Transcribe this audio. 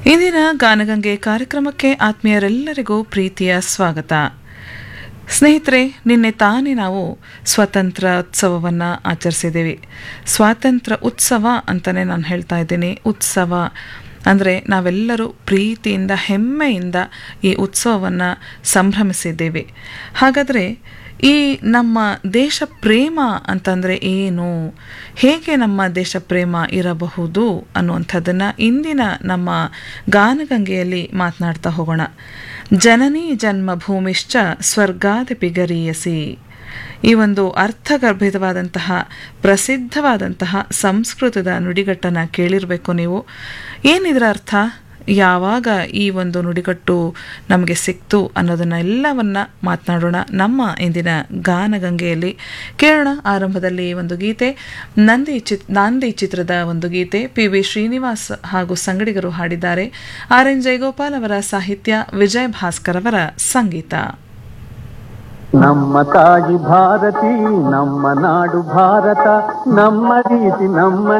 ಇಂದಿನ ಗಾನಗಂಗೆ ಕಾರ್ಯಕ್ರಮಕ್ಕೆ ಆತ್ಮೀಯರೆಲ್ಲರಿಗೂ ಪ್ರೀತಿಯ ಸ್ವಾಗತ ಸ್ನೇಹಿತರೆ ನಿನ್ನೆ ತಾನೇ ನಾವು ಸ್ವಾತಂತ್ರ್ಯೋತ್ಸವವನ್ನು ಆಚರಿಸಿದ್ದೀವಿ ಸ್ವಾತಂತ್ರ್ಯ ಉತ್ಸವ ಅಂತಲೇ ನಾನು ಹೇಳ್ತಾ ಇದ್ದೀನಿ ಉತ್ಸವ ಅಂದರೆ ನಾವೆಲ್ಲರೂ ಪ್ರೀತಿಯಿಂದ ಹೆಮ್ಮೆಯಿಂದ ಈ ಉತ್ಸವವನ್ನು ಸಂಭ್ರಮಿಸಿದ್ದೇವೆ ಹಾಗಾದರೆ ಈ ನಮ್ಮ ದೇಶ ಪ್ರೇಮ ಅಂತಂದರೆ ಏನು ಹೇಗೆ ನಮ್ಮ ದೇಶ ಪ್ರೇಮ ಇರಬಹುದು ಅನ್ನುವಂಥದ್ದನ್ನು ಇಂದಿನ ನಮ್ಮ ಗಾನಗಂಗೆಯಲ್ಲಿ ಮಾತನಾಡ್ತಾ ಹೋಗೋಣ ಜನನಿ ಜನ್ಮಭೂಮಿಶ್ಚ ಸ್ವರ್ಗಾದಪಿ ಗರೀಯಸಿ ಈ ಒಂದು ಅರ್ಥಗರ್ಭಿತವಾದಂತಹ ಪ್ರಸಿದ್ಧವಾದಂತಹ ಸಂಸ್ಕೃತದ ನುಡಿಗಟ್ಟನ್ನು ಕೇಳಿರಬೇಕು ನೀವು ಏನಿದರ ಅರ್ಥ ಯಾವಾಗ ಈ ಒಂದು ನುಡಿಗಟ್ಟು ನಮಗೆ ಸಿಕ್ತು ಅನ್ನೋದನ್ನ ಎಲ್ಲವನ್ನ ಮಾತನಾಡೋಣ ನಮ್ಮ ಇಂದಿನ ಗಾನಗಂಗೆಯಲ್ಲಿ ಕೇಳೋಣ ಆರಂಭದಲ್ಲಿ ಒಂದು ಗೀತೆ ನಂದಿ ಚಿತ್ ನಾಂದಿ ಚಿತ್ರದ ಒಂದು ಗೀತೆ ಪಿ ವಿ ಶ್ರೀನಿವಾಸ್ ಹಾಗೂ ಸಂಗಡಿಗರು ಹಾಡಿದ್ದಾರೆ ಆರ್ ಎನ್ ಜಯಗೋಪಾಲ್ ಅವರ ಸಾಹಿತ್ಯ ವಿಜಯ್ ಭಾಸ್ಕರ್ ಅವರ ಸಂಗೀತ ನಮ್ಮ ತಾಯಿ ಭಾರತಿ ನಮ್ಮ ನಾಡು ಭಾರತ ನಮ್ಮ ರೀತಿ ನಮ್ಮ